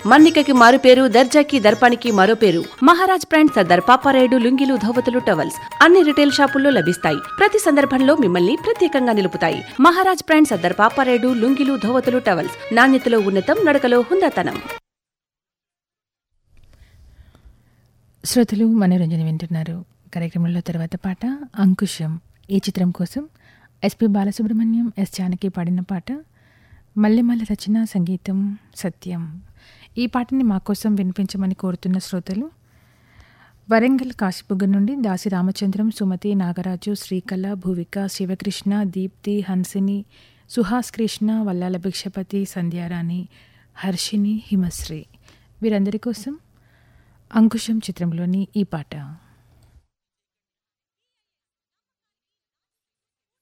మన్నికకి మారు పేరు దర్జాకి దర్పానికి మరో పేరు మహారాజ్ బ్రాండ్ సర్దార్ పాపారాయుడు లుంగిలు ధోవతులు టవల్స్ అన్ని రిటైల్ షాపుల్లో లభిస్తాయి ప్రతి సందర్భంలో మిమ్మల్ని ప్రత్యేకంగా నిలుపుతాయి మహారాజ్ బ్రాండ్ సర్దార్ పాపారాయుడు లుంగిలు ధోవతులు టవల్స్ నాణ్యతలో ఉన్నతం నడకలో హుందాతనం శ్రోతలు మనోరంజన వింటున్నారు కార్యక్రమంలో తర్వాత పాట అంకుశం ఈ చిత్రం కోసం ఎస్పి బాలసుబ్రహ్మణ్యం ఎస్ జానకి పాడిన పాట మల్లెమల్ల రచన సంగీతం సత్యం ఈ పాటని మా కోసం వినిపించమని కోరుతున్న శ్రోతలు వరంగల్ కాశీబుగ్గ నుండి దాసి రామచంద్రం సుమతి నాగరాజు శ్రీకళ భువిక శివకృష్ణ దీప్తి హన్సిని సుహాస్ కృష్ణ వల్లాల భిక్షపతి సంధ్యారాణి హర్షిని హిమశ్రీ వీరందరి కోసం అంకుశం చిత్రంలోని ఈ పాట